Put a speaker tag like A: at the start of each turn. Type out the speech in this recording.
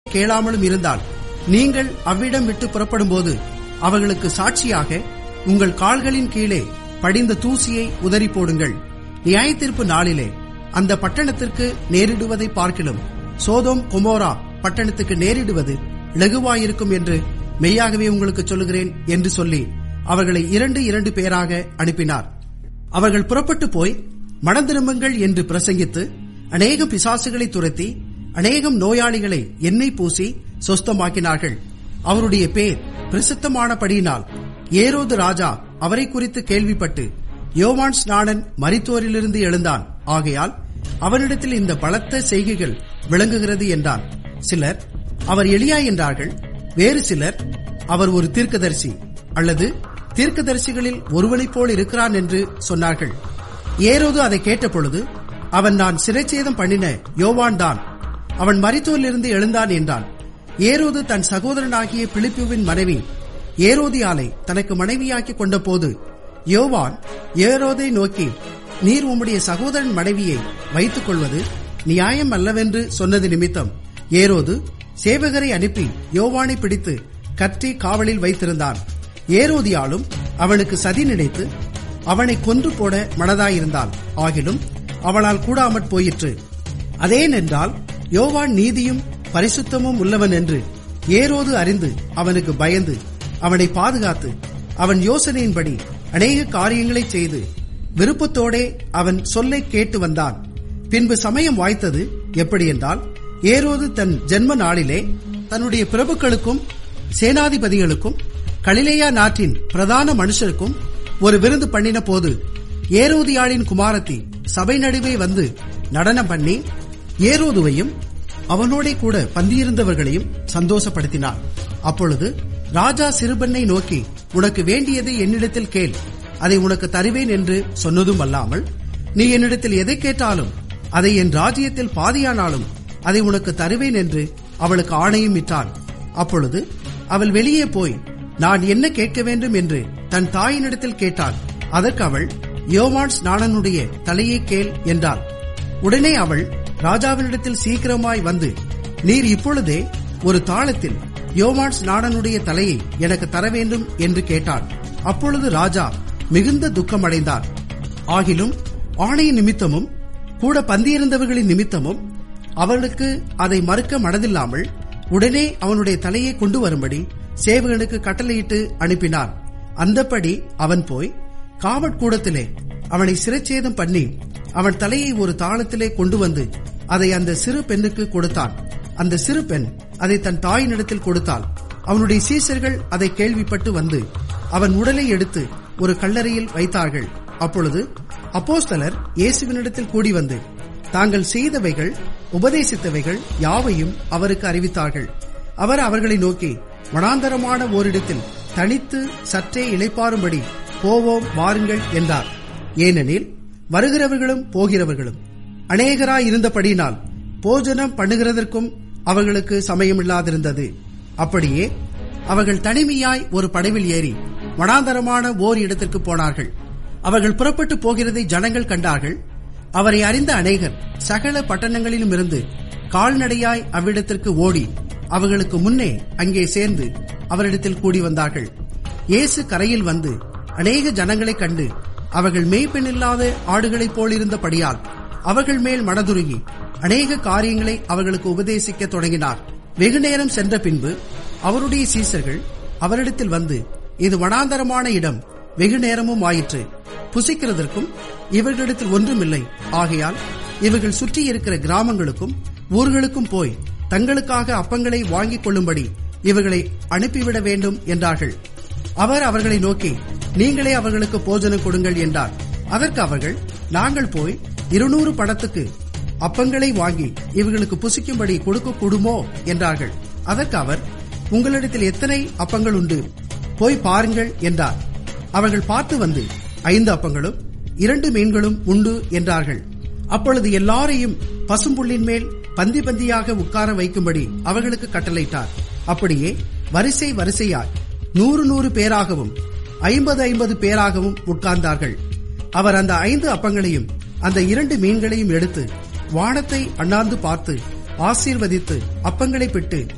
A: கேளாமலும் இருந்தால் நீங்கள் அவ்விடம் விட்டு புறப்படும்போது அவர்களுக்கு சாட்சியாக உங்கள் கால்களின் கீழே படிந்த தூசியை உதறி போடுங்கள் நியாயத்தீர்ப்பு நாளிலே அந்த பட்டணத்திற்கு நேரிடுவதை பார்க்கிலும் சோதோம் கொமோரா பட்டணத்துக்கு நேரிடுவது லகுவாயிருக்கும் என்று மெய்யாகவே உங்களுக்கு சொல்லுகிறேன் என்று சொல்லி அவர்களை இரண்டு இரண்டு பேராக அனுப்பினார் அவர்கள் புறப்பட்டு போய் மனந்திரும்புங்கள் என்று பிரசங்கித்து அநேக பிசாசுகளை துரத்தி அநேகம் நோயாளிகளை எண்ணெய் பூசி சொஸ்தமாக்கினார்கள் அவருடைய பேர் பிரசித்தமானபடியினால் ஏரோது ராஜா அவரை குறித்து கேள்விப்பட்டு யோவான் ஸ்நானன் மரித்தோரிலிருந்து எழுந்தான் ஆகையால் அவனிடத்தில் இந்த பலத்த செய்கைகள் விளங்குகிறது என்றான் சிலர் அவர் எளியா என்றார்கள் வேறு சிலர் அவர் ஒரு தீர்க்கதரிசி அல்லது தீர்க்கதரிசிகளில் ஒருவனைப் போல் இருக்கிறான் என்று சொன்னார்கள் ஏரோது அதை கேட்டபொழுது அவன் நான் சிறைச்சேதம் பண்ணின யோவான் தான் அவன் மரித்தோரிலிருந்து எழுந்தான் என்றான் ஏரோது தன் சகோதரனாகிய பிலிப்புவின் மனைவி ஏரோதியாலை தனக்கு மனைவியாக்கி கொண்டபோது யோவான் ஏரோதை நோக்கி நீர் உம்முடைய சகோதரன் மனைவியை வைத்துக் கொள்வது நியாயம் அல்லவென்று சொன்னது நிமித்தம் ஏரோது சேவகரை அனுப்பி யோவானை பிடித்து கற்றி காவலில் வைத்திருந்தான் ஏரோதியாலும் அவனுக்கு சதி நினைத்து அவனை கொன்று போட மனதாயிருந்தாள் ஆகிலும் அவளால் கூடாமற் போயிற்று அதேனென்றால் யோவான் நீதியும் பரிசுத்தமும் உள்ளவன் என்று ஏரோது அறிந்து அவனுக்கு பயந்து அவனை பாதுகாத்து அவன் யோசனையின்படி அநேக காரியங்களை செய்து விருப்பத்தோடே அவன் சொல்லை கேட்டு வந்தான் பின்பு சமயம் வாய்த்தது எப்படி என்றால் ஏரோது தன் ஜென்ம நாளிலே தன்னுடைய பிரபுக்களுக்கும் சேனாதிபதிகளுக்கும் கலிலேயா நாட்டின் பிரதான மனுஷருக்கும் ஒரு விருந்து பண்ணின போது ஏரோதியாளின் குமாரத்தி சபை நடுவே வந்து நடனம் பண்ணி ஏரோதுவையும் அவனோட கூட பந்தியிருந்தவர்களையும் சந்தோஷப்படுத்தினார் அப்பொழுது ராஜா சிறுபெண்ணை நோக்கி உனக்கு வேண்டியதை என்னிடத்தில் கேள் அதை உனக்கு தருவேன் என்று சொன்னதும் அல்லாமல் நீ என்னிடத்தில் எதை கேட்டாலும் அதை என் ராஜ்யத்தில் பாதியானாலும் அதை உனக்கு தருவேன் என்று அவளுக்கு ஆணையும் இட்டான் அப்பொழுது அவள் வெளியே போய் நான் என்ன கேட்க வேண்டும் என்று தன் தாயினிடத்தில் கேட்டாள் அதற்கு அவள் யோவான் ஸ்நானனுடைய தலையை கேள் என்றாள் உடனே அவள் ராஜாவினிடத்தில் சீக்கிரமாய் வந்து நீர் இப்பொழுதே ஒரு தாளத்தில் யோவான் ஸ்நானனுடைய தலையை எனக்கு தர வேண்டும் என்று கேட்டாள் அப்பொழுது ராஜா மிகுந்த துக்கமடைந்தார் ஆகிலும் ஆணை நிமித்தமும் கூட பந்தியிருந்தவர்களின் நிமித்தமும் அவளுக்கு அதை மறுக்க மனதில்லாமல் உடனே அவனுடைய தலையை கொண்டு வரும்படி சேவகனுக்கு கட்டளையிட்டு அனுப்பினார் அந்தப்படி அவன் போய் காவற்கூடத்திலே அவனை சிறைச்சேதம் பண்ணி அவன் தலையை ஒரு தாளத்திலே கொண்டு வந்து அதை அந்த சிறு பெண்ணுக்கு கொடுத்தான் அந்த சிறு பெண் அதை தன் தாயினிடத்தில் கொடுத்தாள் அவனுடைய சீசர்கள் அதை கேள்விப்பட்டு வந்து அவன் உடலை எடுத்து ஒரு கல்லறையில் வைத்தார்கள் அப்பொழுது அப்போஸ்தலர் இயேசுவினிடத்தில் கூடி வந்து தாங்கள் செய்தவைகள் உபதேசித்தவைகள் யாவையும் அவருக்கு அறிவித்தார்கள் அவர் அவர்களை நோக்கி வனாந்தரமான ஓரிடத்தில் தனித்து சற்றே இளைப்பாறும்படி போவோம் வாருங்கள் என்றார் ஏனெனில் வருகிறவர்களும் போகிறவர்களும் அநேகராய் இருந்தபடியினால் போஜனம் பண்ணுகிறதற்கும் அவர்களுக்கு சமயமில்லாதிருந்தது அப்படியே அவர்கள் தனிமையாய் ஒரு படவில் ஏறி வனாந்தரமான ஓர் இடத்திற்கு போனார்கள் அவர்கள் புறப்பட்டு போகிறதை ஜனங்கள் கண்டார்கள் அவரை அறிந்த அநேகர் சகல பட்டணங்களிலும் இருந்து கால்நடையாய் அவ்விடத்திற்கு ஓடி அவர்களுக்கு முன்னே அங்கே சேர்ந்து அவரிடத்தில் கூடி வந்தார்கள் இயேசு கரையில் வந்து அநேக ஜனங்களைக் கண்டு அவர்கள் மேய்ப்பெண்ணில்லாத ஆடுகளைப் போலிருந்தபடியால் அவர்கள் மேல் மனதுருகி அநேக காரியங்களை அவர்களுக்கு உபதேசிக்க தொடங்கினார் வெகுநேரம் சென்ற பின்பு அவருடைய சீசர்கள் அவரிடத்தில் வந்து இது வனாந்தரமான இடம் வெகு நேரமும் ஆயிற்று புசிக்கிறதற்கும் இவர்களிடத்தில் ஒன்றுமில்லை ஆகையால் இவர்கள் சுற்றி இருக்கிற கிராமங்களுக்கும் ஊர்களுக்கும் போய் தங்களுக்காக அப்பங்களை வாங்கிக் கொள்ளும்படி இவர்களை அனுப்பிவிட வேண்டும் என்றார்கள் அவர் அவர்களை நோக்கி நீங்களே அவர்களுக்கு போஜனம் கொடுங்கள் என்றார் அதற்கு அவர்கள் நாங்கள் போய் இருநூறு பணத்துக்கு அப்பங்களை வாங்கி இவர்களுக்கு புசிக்கும்படி கொடுக்க கூடுமோ என்றார்கள் அதற்கு அவர் உங்களிடத்தில் எத்தனை அப்பங்கள் உண்டு போய் பாருங்கள் என்றார் அவர்கள் பார்த்து வந்து ஐந்து அப்பங்களும் இரண்டு மீன்களும் உண்டு என்றார்கள் அப்பொழுது எல்லாரையும் பசும்புள்ளின் மேல் பந்தி பந்தியாக உட்கார வைக்கும்படி அவர்களுக்கு கட்டளையிட்டார் அப்படியே வரிசை வரிசையாய் நூறு நூறு பேராகவும் ஐம்பது ஐம்பது பேராகவும் உட்கார்ந்தார்கள் அவர் அந்த ஐந்து அப்பங்களையும் அந்த இரண்டு மீன்களையும் எடுத்து வானத்தை அண்ணாந்து பார்த்து ஆசீர்வதித்து அப்பங்களை பிட்டு